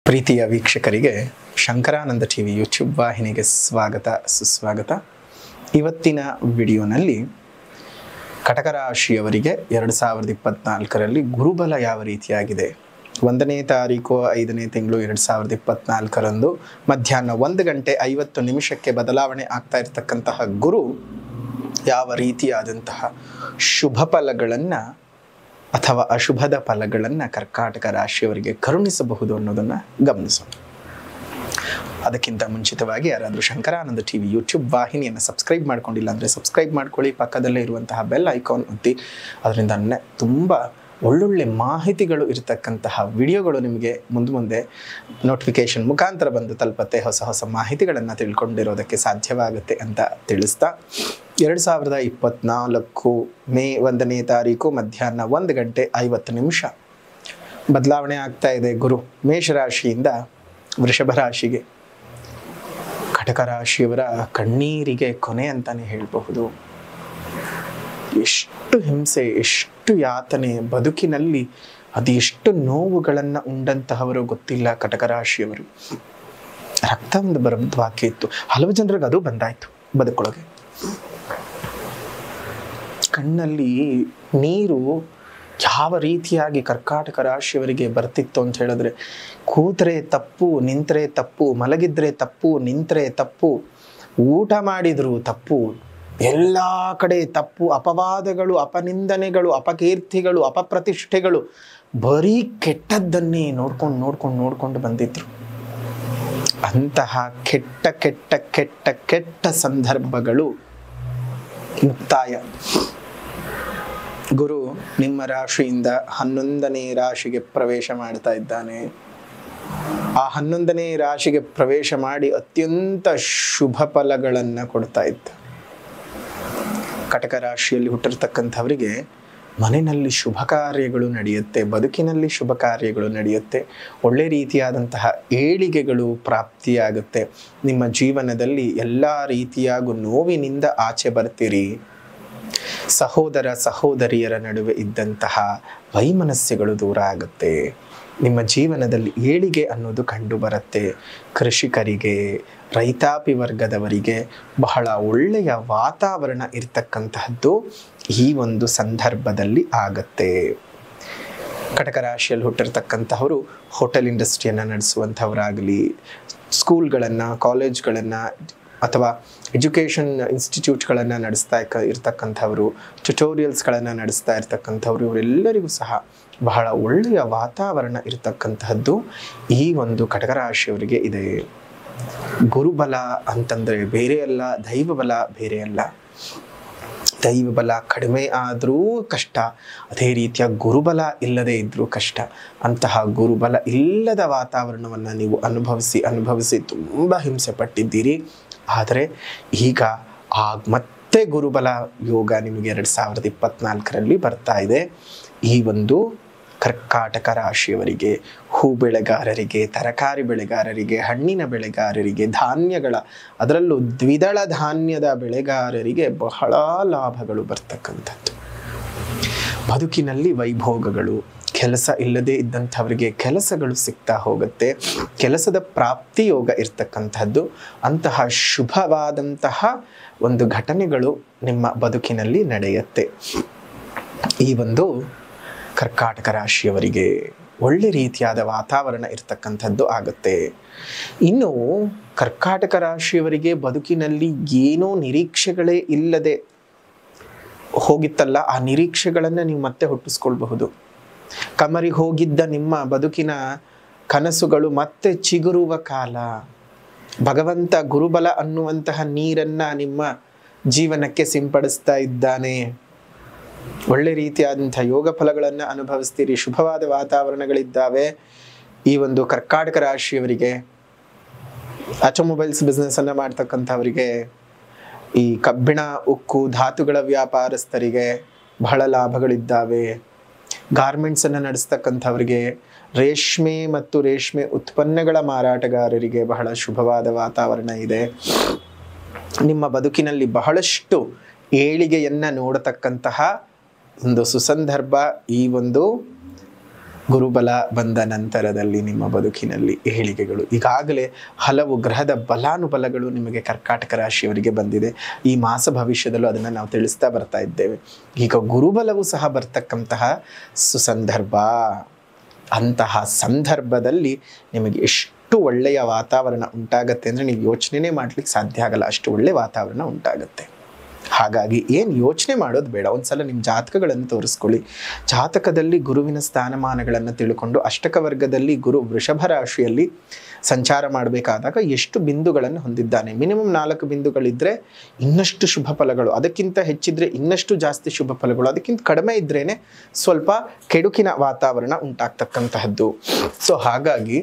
ಪ್ರೀತಿಯ ವೀಕ್ಷಕರಿಗೆ Shankaranand T V YouTube ವಾಹಿನಿಗೆ ಸ್ವಾಗತ ಸುಸ್ವಾಗತ ಇವತ್ತಿನ ವಿಡಿಯೋನಲ್ಲಿ ಕಟಕ ರಾಶಿಯವರಿಗೆ ಎರಡು ಸಾವಿರದ ಇಪ್ಪತ್ನಾಲ್ಕರಲ್ಲಿ ಗುರುಬಲ ಯಾವ ರೀತಿಯಾಗಿದೆ ಒಂದನೇ ತಾರೀಕು ಐದನೇ ತಿಂಗಳು ಎರಡು ಸಾವಿರದ ಇಪ್ಪತ್ನಾಲ್ಕರಂದು ಮಧ್ಯಾಹ್ನ ಒಂದು ಗಂಟೆ ಐವತ್ತು ನಿಮಿಷಕ್ಕೆ ಬದಲಾವಣೆ ಆಗ್ತಾ ಇರತಕ್ಕಂತಹ ಗುರು ಯಾವ ರೀತಿಯಾದಂತಹ ಶುಭ ಫಲಗಳನ್ನು ಅಥವಾ ಅಶುಭದ ಫಲಗಳನ್ನು ಕರ್ಕಾಟಕ ರಾಶಿಯವರಿಗೆ ಕರುಣಿಸಬಹುದು ಅನ್ನೋದನ್ನು ಗಮನಿಸೋಣ ಅದಕ್ಕಿಂತ ಮುಂಚಿತವಾಗಿ ಯಾರಾದರೂ ಶಂಕರಾನಂದ ಟಿ ವಿ ಯೂಟ್ಯೂಬ್ ವಾಹಿನಿಯನ್ನು ಸಬ್ಸ್ಕ್ರೈಬ್ ಮಾಡ್ಕೊಂಡಿಲ್ಲ ಅಂದರೆ ಸಬ್ಸ್ಕ್ರೈಬ್ ಮಾಡ್ಕೊಳ್ಳಿ ಪಕ್ಕದಲ್ಲೇ ಇರುವಂತಹ ಬೆಲ್ ಐಕಾನ್ ಒತ್ತಿ ಅದರಿಂದ ನೆ ತುಂಬ ಒಳ್ಳೊಳ್ಳೆ ಮಾಹಿತಿಗಳು ಇರತಕ್ಕಂತಹ ವಿಡಿಯೋಗಳು ನಿಮಗೆ ಮುಂದೆ ಮುಂದೆ ನೋಟಿಫಿಕೇಶನ್ ಮುಖಾಂತರ ಬಂದು ತಲುಪತ್ತೆ ಹೊಸ ಹೊಸ ಮಾಹಿತಿಗಳನ್ನು ತಿಳ್ಕೊಂಡಿರೋದಕ್ಕೆ ಸಾಧ್ಯವಾಗುತ್ತೆ ಅಂತ ತಿಳಿಸ್ತಾ ಎರಡು ಸಾವಿರದ ಇಪ್ಪತ್ನಾಲ್ಕು ಮೇ ಒಂದನೇ ತಾರೀಕು ಮಧ್ಯಾಹ್ನ ಒಂದು ಗಂಟೆ ಐವತ್ತು ನಿಮಿಷ ಬದಲಾವಣೆ ಆಗ್ತಾ ಇದೆ ಗುರು ಮೇಷರಾಶಿಯಿಂದ ವೃಷಭ ರಾಶಿಗೆ ಕಟಕ ರಾಶಿಯವರ ಕಣ್ಣೀರಿಗೆ ಕೊನೆ ಅಂತಾನೆ ಹೇಳಬಹುದು ಎಷ್ಟು ಹಿಂಸೆ ಎಷ್ಟು ಯಾತನೆ ಬದುಕಿನಲ್ಲಿ ಅದೆಷ್ಟು ನೋವುಗಳನ್ನು ಉಂಡಂತಹವರು ಗೊತ್ತಿಲ್ಲ ಕಟಕ ರಾಶಿಯವರು ರಕ್ತ ಒಂದು ಬರೋದು ಬಾಕಿ ಇತ್ತು ಹಲವು ಜನರಿಗೆ ಅದು ಬಂದಾಯ್ತು ಬದುಕೊಳಗೆ ಕಣ್ಣಲ್ಲಿ ನೀರು ಯಾವ ರೀತಿಯಾಗಿ ಕರ್ಕಾಟಕ ರಾಶಿಯವರಿಗೆ ಬರ್ತಿತ್ತು ಅಂತ ಹೇಳಿದ್ರೆ ಕೂತರೆ ತಪ್ಪು ನಿಂತರೆ ತಪ್ಪು ಮಲಗಿದ್ರೆ ತಪ್ಪು ನಿಂತರೆ ತಪ್ಪು ಊಟ ಮಾಡಿದ್ರು ತಪ್ಪು ಎಲ್ಲ ಕಡೆ ತಪ್ಪು ಅಪವಾದಗಳು ಅಪನಿಂದನೆಗಳು ಅಪಕೀರ್ತಿಗಳು ಅಪಪ್ರತಿಷ್ಠೆಗಳು ಬರೀ ಕೆಟ್ಟದ್ದನ್ನೇ ನೋಡ್ಕೊಂಡು ನೋಡ್ಕೊಂಡು ನೋಡ್ಕೊಂಡು ಬಂದಿದ್ರು ಅಂತಹ ಕೆಟ್ಟ ಕೆಟ್ಟ ಕೆಟ್ಟ ಕೆಟ್ಟ ಸಂದರ್ಭಗಳು ಮುಕ್ತಾಯ ಗುರು ನಿಮ್ಮ ರಾಶಿಯಿಂದ ಹನ್ನೊಂದನೇ ರಾಶಿಗೆ ಪ್ರವೇಶ ಮಾಡ್ತಾ ಇದ್ದಾನೆ ಆ ಹನ್ನೊಂದನೇ ರಾಶಿಗೆ ಪ್ರವೇಶ ಮಾಡಿ ಅತ್ಯಂತ ಶುಭ ಫಲಗಳನ್ನು ಕೊಡ್ತಾ ಇದ್ದ ಕಟಕ ರಾಶಿಯಲ್ಲಿ ಹುಟ್ಟಿರ್ತಕ್ಕಂಥವರಿಗೆ ಮನೆಯಲ್ಲಿ ಶುಭ ಕಾರ್ಯಗಳು ನಡೆಯುತ್ತೆ ಬದುಕಿನಲ್ಲಿ ಶುಭ ಕಾರ್ಯಗಳು ನಡೆಯುತ್ತೆ ಒಳ್ಳೆ ರೀತಿಯಾದಂತಹ ಏಳಿಗೆಗಳು ಪ್ರಾಪ್ತಿಯಾಗುತ್ತೆ ನಿಮ್ಮ ಜೀವನದಲ್ಲಿ ಎಲ್ಲ ರೀತಿಯಾಗೂ ನೋವಿನಿಂದ ಆಚೆ ಬರ್ತೀರಿ ಸಹೋದರ ಸಹೋದರಿಯರ ನಡುವೆ ಇದ್ದಂತಹ ವೈಮನಸ್ಯಗಳು ದೂರ ಆಗುತ್ತೆ ನಿಮ್ಮ ಜೀವನದಲ್ಲಿ ಏಳಿಗೆ ಅನ್ನೋದು ಕಂಡು ಬರುತ್ತೆ ಕೃಷಿಕರಿಗೆ ರೈತಾಪಿ ವರ್ಗದವರಿಗೆ ಬಹಳ ಒಳ್ಳೆಯ ವಾತಾವರಣ ಇರ್ತಕ್ಕಂತಹದ್ದು ಈ ಒಂದು ಸಂದರ್ಭದಲ್ಲಿ ಆಗತ್ತೆ ಕಟಕ ರಾಶಿಯಲ್ಲಿ ಹುಟ್ಟಿರ್ತಕ್ಕಂತಹವರು ಹೋಟೆಲ್ ಇಂಡಸ್ಟ್ರಿಯನ್ನು ನಡೆಸುವಂಥವರಾಗಲಿ ಸ್ಕೂಲ್ಗಳನ್ನು ಕಾಲೇಜ್ಗಳನ್ನು ಅಥವಾ ಎಜುಕೇಷನ್ ಇನ್ಸ್ಟಿಟ್ಯೂಟ್ಗಳನ್ನು ನಡೆಸ್ತಾ ಇಕ್ಕ ಇರ್ತಕ್ಕಂಥವ್ರು ಟ್ಯುಟೋರಿಯಲ್ಸ್ಗಳನ್ನು ನಡೆಸ್ತಾ ಇರ್ತಕ್ಕಂಥವ್ರು ಇವರೆಲ್ಲರಿಗೂ ಸಹ ಬಹಳ ಒಳ್ಳೆಯ ವಾತಾವರಣ ಇರತಕ್ಕಂತಹದ್ದು ಈ ಒಂದು ಕಟಕ ರಾಶಿಯವರಿಗೆ ಇದೆ ಗುರುಬಲ ಅಂತಂದರೆ ಬೇರೆ ಅಲ್ಲ ದೈವಬಲ ಬೇರೆ ಅಲ್ಲ ದೈವಬಲ ಕಡಿಮೆ ಆದರೂ ಕಷ್ಟ ಅದೇ ರೀತಿಯ ಗುರುಬಲ ಇಲ್ಲದೆ ಇದ್ದರೂ ಕಷ್ಟ ಅಂತಹ ಗುರುಬಲ ಇಲ್ಲದ ವಾತಾವರಣವನ್ನು ನೀವು ಅನುಭವಿಸಿ ಅನುಭವಿಸಿ ತುಂಬ ಹಿಂಸೆ ಪಟ್ಟಿದ್ದೀರಿ ಆದರೆ ಈಗ ಆ ಮತ್ತೆ ಗುರುಬಲ ಯೋಗ ನಿಮಗೆ ಎರಡು ಸಾವಿರದ ಇಪ್ಪತ್ನಾಲ್ಕರಲ್ಲಿ ಬರ್ತಾ ಇದೆ ಈ ಒಂದು ಕರ್ಕಾಟಕ ರಾಶಿಯವರಿಗೆ ಹೂ ಬೆಳೆಗಾರರಿಗೆ ತರಕಾರಿ ಬೆಳೆಗಾರರಿಗೆ ಹಣ್ಣಿನ ಬೆಳೆಗಾರರಿಗೆ ಧಾನ್ಯಗಳ ಅದರಲ್ಲೂ ದ್ವಿದಳ ಧಾನ್ಯದ ಬೆಳೆಗಾರರಿಗೆ ಬಹಳ ಲಾಭಗಳು ಬರ್ತಕ್ಕಂಥದ್ದು ಬದುಕಿನಲ್ಲಿ ವೈಭೋಗಗಳು ಕೆಲಸ ಇಲ್ಲದೆ ಇದ್ದಂಥವರಿಗೆ ಕೆಲಸಗಳು ಸಿಗ್ತಾ ಹೋಗುತ್ತೆ ಕೆಲಸದ ಪ್ರಾಪ್ತಿ ಯೋಗ ಇರ್ತಕ್ಕಂಥದ್ದು ಅಂತಹ ಶುಭವಾದಂತಹ ಒಂದು ಘಟನೆಗಳು ನಿಮ್ಮ ಬದುಕಿನಲ್ಲಿ ನಡೆಯುತ್ತೆ ಈ ಒಂದು ಕರ್ಕಾಟಕ ರಾಶಿಯವರಿಗೆ ಒಳ್ಳೆ ರೀತಿಯಾದ ವಾತಾವರಣ ಇರ್ತಕ್ಕಂಥದ್ದು ಆಗುತ್ತೆ ಇನ್ನು ಕರ್ಕಾಟಕ ರಾಶಿಯವರಿಗೆ ಬದುಕಿನಲ್ಲಿ ಏನೋ ನಿರೀಕ್ಷೆಗಳೇ ಇಲ್ಲದೆ ಹೋಗಿತ್ತಲ್ಲ ಆ ನಿರೀಕ್ಷೆಗಳನ್ನು ನೀವು ಮತ್ತೆ ಹುಟ್ಟಿಸ್ಕೊಳ್ಬಹುದು ಕಮರಿ ಹೋಗಿದ್ದ ನಿಮ್ಮ ಬದುಕಿನ ಕನಸುಗಳು ಮತ್ತೆ ಚಿಗುರುವ ಕಾಲ ಭಗವಂತ ಗುರುಬಲ ಅನ್ನುವಂತಹ ನೀರನ್ನ ನಿಮ್ಮ ಜೀವನಕ್ಕೆ ಸಿಂಪಡಿಸ್ತಾ ಇದ್ದಾನೆ ಒಳ್ಳೆ ರೀತಿಯಾದಂಥ ಯೋಗ ಫಲಗಳನ್ನು ಅನುಭವಿಸ್ತೀರಿ ಶುಭವಾದ ವಾತಾವರಣಗಳಿದ್ದಾವೆ ಈ ಒಂದು ಕರ್ಕಾಟಕ ರಾಶಿಯವರಿಗೆ ಆಟೋಮೊಬೈಲ್ಸ್ ಬಿಸ್ನೆಸ್ ಅನ್ನ ಮಾಡ್ತಕ್ಕಂಥವರಿಗೆ ಈ ಕಬ್ಬಿಣ ಉಕ್ಕು ಧಾತುಗಳ ವ್ಯಾಪಾರಸ್ಥರಿಗೆ ಬಹಳ ಲಾಭಗಳಿದ್ದಾವೆ ಗಾರ್ಮೆಂಟ್ಸ್ ಅನ್ನು ನಡೆಸ್ತಕ್ಕಂಥವರಿಗೆ ರೇಷ್ಮೆ ಮತ್ತು ರೇಷ್ಮೆ ಉತ್ಪನ್ನಗಳ ಮಾರಾಟಗಾರರಿಗೆ ಬಹಳ ಶುಭವಾದ ವಾತಾವರಣ ಇದೆ ನಿಮ್ಮ ಬದುಕಿನಲ್ಲಿ ಬಹಳಷ್ಟು ಏಳಿಗೆಯನ್ನ ನೋಡತಕ್ಕಂತಹ ಒಂದು ಸುಸಂದರ್ಭ ಈ ಒಂದು ಗುರುಬಲ ಬಂದ ನಂತರದಲ್ಲಿ ನಿಮ್ಮ ಬದುಕಿನಲ್ಲಿ ಏಳಿಗೆಗಳು ಈಗಾಗಲೇ ಹಲವು ಗ್ರಹದ ಬಲಾನುಬಲಗಳು ನಿಮಗೆ ಕರ್ಕಾಟಕ ರಾಶಿಯವರಿಗೆ ಬಂದಿದೆ ಈ ಮಾಸ ಭವಿಷ್ಯದಲ್ಲೂ ಅದನ್ನು ನಾವು ತಿಳಿಸ್ತಾ ಬರ್ತಾ ಇದ್ದೇವೆ ಈಗ ಗುರುಬಲವೂ ಸಹ ಬರ್ತಕ್ಕಂತಹ ಸುಸಂದರ್ಭ ಅಂತಹ ಸಂದರ್ಭದಲ್ಲಿ ನಿಮಗೆ ಎಷ್ಟು ಒಳ್ಳೆಯ ವಾತಾವರಣ ಉಂಟಾಗತ್ತೆ ಅಂದರೆ ನೀವು ಯೋಚನೆ ಮಾಡ್ಲಿಕ್ಕೆ ಸಾಧ್ಯ ಆಗಲ್ಲ ಅಷ್ಟು ಒಳ್ಳೆಯ ವಾತಾವರಣ ಉಂಟಾಗುತ್ತೆ ಹಾಗಾಗಿ ಏನು ಯೋಚನೆ ಮಾಡೋದು ಬೇಡ ಒಂದ್ಸಲ ನಿಮ್ಮ ಜಾತಕಗಳನ್ನು ತೋರಿಸ್ಕೊಳ್ಳಿ ಜಾತಕದಲ್ಲಿ ಗುರುವಿನ ಸ್ಥಾನಮಾನಗಳನ್ನು ತಿಳ್ಕೊಂಡು ಅಷ್ಟಕ ವರ್ಗದಲ್ಲಿ ಗುರು ವೃಷಭ ರಾಶಿಯಲ್ಲಿ ಸಂಚಾರ ಮಾಡಬೇಕಾದಾಗ ಎಷ್ಟು ಬಿಂದುಗಳನ್ನು ಹೊಂದಿದ್ದಾನೆ ಮಿನಿಮಮ್ ನಾಲ್ಕು ಬಿಂದುಗಳಿದ್ರೆ ಇನ್ನಷ್ಟು ಶುಭ ಫಲಗಳು ಅದಕ್ಕಿಂತ ಹೆಚ್ಚಿದ್ರೆ ಇನ್ನಷ್ಟು ಜಾಸ್ತಿ ಶುಭ ಫಲಗಳು ಅದಕ್ಕಿಂತ ಕಡಿಮೆ ಇದ್ರೇನೆ ಸ್ವಲ್ಪ ಕೆಡುಕಿನ ವಾತಾವರಣ ಉಂಟಾಗ್ತಕ್ಕಂತಹದ್ದು ಸೊ ಹಾಗಾಗಿ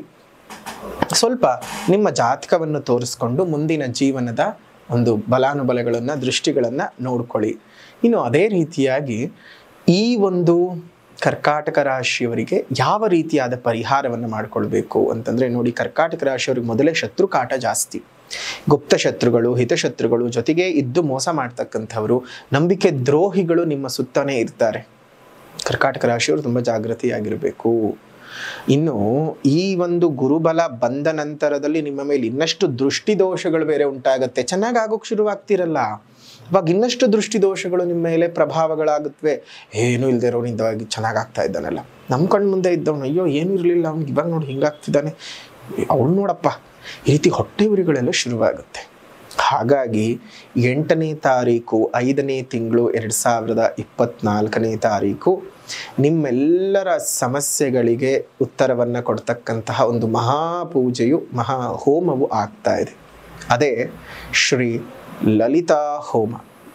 ಸ್ವಲ್ಪ ನಿಮ್ಮ ಜಾತಕವನ್ನು ತೋರಿಸ್ಕೊಂಡು ಮುಂದಿನ ಜೀವನದ ಒಂದು ಬಲಾನುಬಲಗಳನ್ನು ದೃಷ್ಟಿಗಳನ್ನು ನೋಡ್ಕೊಳ್ಳಿ ಇನ್ನು ಅದೇ ರೀತಿಯಾಗಿ ಈ ಒಂದು ಕರ್ಕಾಟಕ ರಾಶಿಯವರಿಗೆ ಯಾವ ರೀತಿಯಾದ ಪರಿಹಾರವನ್ನು ಮಾಡಿಕೊಳ್ಬೇಕು ಅಂತಂದರೆ ನೋಡಿ ಕರ್ಕಾಟಕ ರಾಶಿಯವರಿಗೆ ಮೊದಲೇ ಶತ್ರು ಕಾಟ ಜಾಸ್ತಿ ಗುಪ್ತ ಶತ್ರುಗಳು ಹಿತಶತ್ರುಗಳು ಜೊತೆಗೆ ಇದ್ದು ಮೋಸ ಮಾಡ್ತಕ್ಕಂಥವರು ನಂಬಿಕೆ ದ್ರೋಹಿಗಳು ನಿಮ್ಮ ಸುತ್ತನೇ ಇರ್ತಾರೆ ಕರ್ಕಾಟಕ ರಾಶಿಯವರು ತುಂಬ ಜಾಗೃತಿಯಾಗಿರಬೇಕು ಇನ್ನು ಈ ಒಂದು ಗುರುಬಲ ಬಂದ ನಂತರದಲ್ಲಿ ನಿಮ್ಮ ಮೇಲೆ ಇನ್ನಷ್ಟು ದೃಷ್ಟಿ ದೋಷಗಳು ಬೇರೆ ಉಂಟಾಗತ್ತೆ ಚೆನ್ನಾಗಿ ಆಗೋಕೆ ಶುರುವಾಗ್ತಿರಲ್ಲ ಅವಾಗ ಇನ್ನಷ್ಟು ದೃಷ್ಟಿ ದೋಷಗಳು ನಿಮ್ಮ ಮೇಲೆ ಪ್ರಭಾವಗಳಾಗುತ್ತವೆ ಏನೂ ಇಲ್ಲದೆ ಇರೋನಿಂದವಾಗಿ ಚೆನ್ನಾಗಿ ಆಗ್ತಾ ಇದ್ದಾನಲ್ಲ ನಮ್ಮ ಕಣ್ಣು ಮುಂದೆ ಇದ್ದವನು ಅಯ್ಯೋ ಏನೂ ಇರಲಿಲ್ಲ ಅವ್ನಿಗೆ ಇವಾಗ ನೋಡಿ ಹಿಂಗಾಗ್ತಿದ್ದಾನೆ ಅವಳು ನೋಡಪ್ಪ ಈ ರೀತಿ ಹೊಟ್ಟೆ ಉರಿಗಳೆಲ್ಲ ಶುರುವಾಗುತ್ತೆ ಹಾಗಾಗಿ ಎಂಟನೇ ತಾರೀಕು ಐದನೇ ತಿಂಗಳು ಎರಡು ಸಾವಿರದ ಇಪ್ಪತ್ನಾಲ್ಕನೇ ತಾರೀಕು ನಿಮ್ಮೆಲ್ಲರ ಸಮಸ್ಯೆಗಳಿಗೆ ಉತ್ತರವನ್ನು ಕೊಡ್ತಕ್ಕಂತಹ ಒಂದು ಮಹಾಪೂಜೆಯು ಮಹಾ ಹೋಮವು ಆಗ್ತಾ ಇದೆ ಅದೇ ಶ್ರೀ ಲಲಿತಾ ಹೋಮ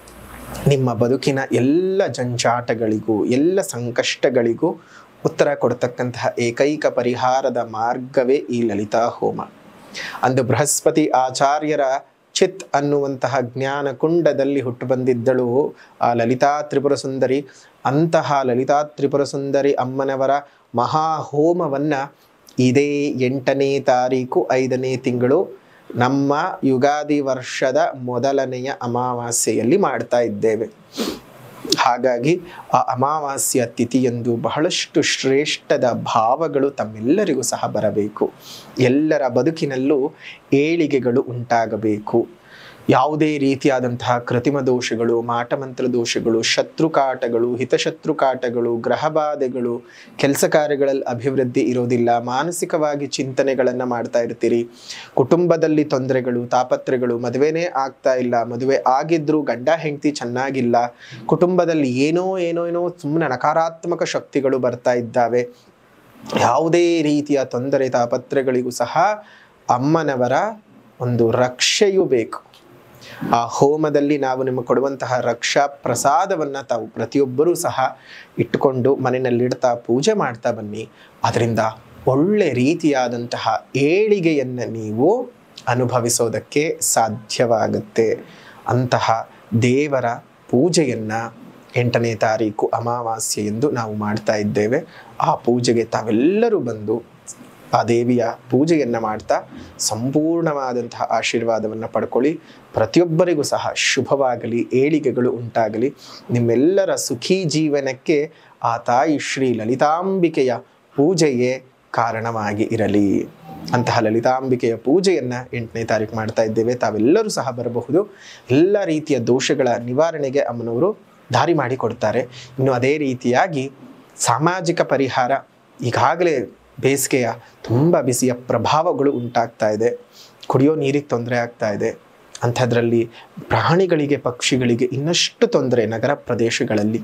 ನಿಮ್ಮ ಬದುಕಿನ ಎಲ್ಲ ಜಂಜಾಟಗಳಿಗೂ ಎಲ್ಲ ಸಂಕಷ್ಟಗಳಿಗೂ ಉತ್ತರ ಕೊಡ್ತಕ್ಕಂತಹ ಏಕೈಕ ಪರಿಹಾರದ ಮಾರ್ಗವೇ ಈ ಲಲಿತಾ ಹೋಮ ಅಂದು ಬೃಹಸ್ಪತಿ ಆಚಾರ್ಯರ ಚಿತ್ ಅನ್ನುವಂತಹ ಜ್ಞಾನ ಕುಂಡದಲ್ಲಿ ಹುಟ್ಟು ಬಂದಿದ್ದಳು ಆ ಲಲಿತಾ ತ್ರಿಪುರ ಸುಂದರಿ ಅಂತಹ ಲಲಿತಾ ತ್ರಿಪುರ ಸುಂದರಿ ಅಮ್ಮನವರ ಮಹಾಹೋಮವನ್ನು ಇದೇ ಎಂಟನೇ ತಾರೀಕು ಐದನೇ ತಿಂಗಳು ನಮ್ಮ ಯುಗಾದಿ ವರ್ಷದ ಮೊದಲನೆಯ ಅಮಾವಾಸ್ಯೆಯಲ್ಲಿ ಮಾಡ್ತಾ ಇದ್ದೇವೆ ಹಾಗಾಗಿ ಆ ಅಮಾವಾಸ್ಯ ತಿಥಿಯಂದು ಬಹಳಷ್ಟು ಶ್ರೇಷ್ಠದ ಭಾವಗಳು ತಮ್ಮೆಲ್ಲರಿಗೂ ಸಹ ಬರಬೇಕು ಎಲ್ಲರ ಬದುಕಿನಲ್ಲೂ ಏಳಿಗೆಗಳು ಉಂಟಾಗಬೇಕು ಯಾವುದೇ ರೀತಿಯಾದಂತಹ ಕೃತಿಮ ದೋಷಗಳು ಮಾಟಮಂತ್ರ ದೋಷಗಳು ಶತ್ರುಕಾಟಗಳು ಹಿತಶತ್ರುಕಾಟಗಳು ಗ್ರಹಬಾಧೆಗಳು ಕೆಲಸ ಕಾರ್ಯಗಳಲ್ಲಿ ಅಭಿವೃದ್ಧಿ ಇರೋದಿಲ್ಲ ಮಾನಸಿಕವಾಗಿ ಚಿಂತನೆಗಳನ್ನು ಮಾಡ್ತಾ ಇರ್ತೀರಿ ಕುಟುಂಬದಲ್ಲಿ ತೊಂದರೆಗಳು ತಾಪತ್ರೆಗಳು ಮದುವೆನೇ ಆಗ್ತಾ ಇಲ್ಲ ಮದುವೆ ಆಗಿದ್ರೂ ಗಂಡ ಹೆಂಡತಿ ಚೆನ್ನಾಗಿಲ್ಲ ಕುಟುಂಬದಲ್ಲಿ ಏನೋ ಏನೋ ಏನೋ ಸುಮ್ಮನೆ ನಕಾರಾತ್ಮಕ ಶಕ್ತಿಗಳು ಬರ್ತಾ ಇದ್ದಾವೆ ಯಾವುದೇ ರೀತಿಯ ತೊಂದರೆ ತಾಪತ್ರೆಗಳಿಗೂ ಸಹ ಅಮ್ಮನವರ ಒಂದು ರಕ್ಷೆಯೂ ಬೇಕು ಆ ಹೋಮದಲ್ಲಿ ನಾವು ನಿಮಗೆ ಕೊಡುವಂತಹ ರಕ್ಷಾ ಪ್ರಸಾದವನ್ನು ತಾವು ಪ್ರತಿಯೊಬ್ಬರೂ ಸಹ ಇಟ್ಟುಕೊಂಡು ಮನೆಯಲ್ಲಿಡ್ತಾ ಪೂಜೆ ಮಾಡ್ತಾ ಬನ್ನಿ ಅದರಿಂದ ಒಳ್ಳೆ ರೀತಿಯಾದಂತಹ ಏಳಿಗೆಯನ್ನು ನೀವು ಅನುಭವಿಸೋದಕ್ಕೆ ಸಾಧ್ಯವಾಗುತ್ತೆ ಅಂತಹ ದೇವರ ಪೂಜೆಯನ್ನು ಎಂಟನೇ ತಾರೀಕು ಅಮಾವಾಸ್ಯೆ ಎಂದು ನಾವು ಮಾಡ್ತಾ ಇದ್ದೇವೆ ಆ ಪೂಜೆಗೆ ತಾವೆಲ್ಲರೂ ಬಂದು ಆ ದೇವಿಯ ಪೂಜೆಯನ್ನು ಮಾಡ್ತಾ ಸಂಪೂರ್ಣವಾದಂತಹ ಆಶೀರ್ವಾದವನ್ನು ಪಡ್ಕೊಳ್ಳಿ ಪ್ರತಿಯೊಬ್ಬರಿಗೂ ಸಹ ಶುಭವಾಗಲಿ ಏಳಿಗೆಗಳು ಉಂಟಾಗಲಿ ನಿಮ್ಮೆಲ್ಲರ ಸುಖಿ ಜೀವನಕ್ಕೆ ಆ ತಾಯಿ ಶ್ರೀ ಲಲಿತಾಂಬಿಕೆಯ ಪೂಜೆಯೇ ಕಾರಣವಾಗಿ ಇರಲಿ ಅಂತಹ ಲಲಿತಾಂಬಿಕೆಯ ಪೂಜೆಯನ್ನು ಎಂಟನೇ ತಾರೀಕು ಮಾಡ್ತಾ ಇದ್ದೇವೆ ತಾವೆಲ್ಲರೂ ಸಹ ಬರಬಹುದು ಎಲ್ಲ ರೀತಿಯ ದೋಷಗಳ ನಿವಾರಣೆಗೆ ಅಮ್ಮನವರು ದಾರಿ ಮಾಡಿಕೊಡ್ತಾರೆ ಇನ್ನು ಅದೇ ರೀತಿಯಾಗಿ ಸಾಮಾಜಿಕ ಪರಿಹಾರ ಈಗಾಗಲೇ ಬೇಸಿಗೆಯ ತುಂಬ ಬಿಸಿಯ ಪ್ರಭಾವಗಳು ಉಂಟಾಗ್ತಾ ಇದೆ ಕುಡಿಯೋ ನೀರಿಗೆ ತೊಂದರೆ ಆಗ್ತಾ ಇದೆ ಅಂಥದ್ರಲ್ಲಿ ಪ್ರಾಣಿಗಳಿಗೆ ಪಕ್ಷಿಗಳಿಗೆ ಇನ್ನಷ್ಟು ತೊಂದರೆ ನಗರ ಪ್ರದೇಶಗಳಲ್ಲಿ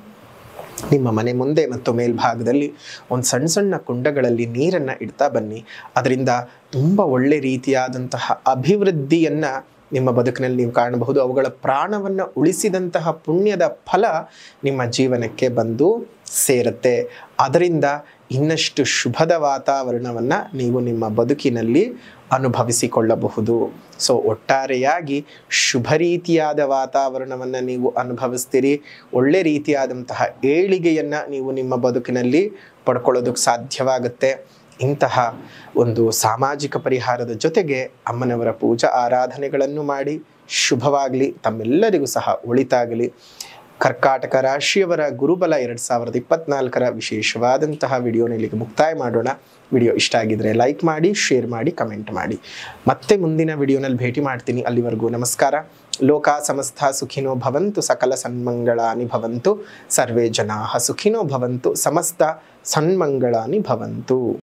ನಿಮ್ಮ ಮನೆ ಮುಂದೆ ಮತ್ತು ಮೇಲ್ಭಾಗದಲ್ಲಿ ಒಂದು ಸಣ್ಣ ಸಣ್ಣ ಕುಂಡಗಳಲ್ಲಿ ನೀರನ್ನು ಇಡ್ತಾ ಬನ್ನಿ ಅದರಿಂದ ತುಂಬ ಒಳ್ಳೆ ರೀತಿಯಾದಂತಹ ಅಭಿವೃದ್ಧಿಯನ್ನು ನಿಮ್ಮ ಬದುಕಿನಲ್ಲಿ ನೀವು ಕಾಣಬಹುದು ಅವುಗಳ ಪ್ರಾಣವನ್ನು ಉಳಿಸಿದಂತಹ ಪುಣ್ಯದ ಫಲ ನಿಮ್ಮ ಜೀವನಕ್ಕೆ ಬಂದು ಸೇರುತ್ತೆ ಅದರಿಂದ ಇನ್ನಷ್ಟು ಶುಭದ ವಾತಾವರಣವನ್ನು ನೀವು ನಿಮ್ಮ ಬದುಕಿನಲ್ಲಿ ಅನುಭವಿಸಿಕೊಳ್ಳಬಹುದು ಸೊ ಒಟ್ಟಾರೆಯಾಗಿ ಶುಭ ರೀತಿಯಾದ ವಾತಾವರಣವನ್ನು ನೀವು ಅನುಭವಿಸ್ತೀರಿ ಒಳ್ಳೆ ರೀತಿಯಾದಂತಹ ಏಳಿಗೆಯನ್ನು ನೀವು ನಿಮ್ಮ ಬದುಕಿನಲ್ಲಿ ಪಡ್ಕೊಳ್ಳೋದಕ್ಕೆ ಸಾಧ್ಯವಾಗುತ್ತೆ ಇಂತಹ ಒಂದು ಸಾಮಾಜಿಕ ಪರಿಹಾರದ ಜೊತೆಗೆ ಅಮ್ಮನವರ ಪೂಜಾ ಆರಾಧನೆಗಳನ್ನು ಮಾಡಿ ಶುಭವಾಗಲಿ ತಮ್ಮೆಲ್ಲರಿಗೂ ಸಹ ಒಳಿತಾಗಲಿ ಕರ್ಕಾಟಕ ರಾಶಿಯವರ ಗುರುಬಲ ಎರಡು ಸಾವಿರದ ಇಪ್ಪತ್ನಾಲ್ಕರ ವಿಶೇಷವಾದಂತಹ ವಿಡಿಯೋನ ಇಲ್ಲಿಗೆ ಮುಕ್ತಾಯ ಮಾಡೋಣ ವಿಡಿಯೋ ಇಷ್ಟ ಆಗಿದ್ರೆ ಲೈಕ್ ಮಾಡಿ ಶೇರ್ ಮಾಡಿ ಕಮೆಂಟ್ ಮಾಡಿ ಮತ್ತೆ ಮುಂದಿನ ವಿಡಿಯೋನಲ್ಲಿ ಭೇಟಿ ಮಾಡ್ತೀನಿ ಅಲ್ಲಿವರೆಗೂ ನಮಸ್ಕಾರ ಲೋಕ ಸಮಸ್ತ ಸುಖಿನೋ ಭವಂತು ಸಕಲ ಸನ್ಮಂಗಳಾನಿ ಭವಂತು ಸರ್ವೇ ಜನಾ ಸುಖಿನೋ ಭವಂತು ಸಮಸ್ತ ಸನ್ಮಂಗಳಾನಿ ಭವಂತು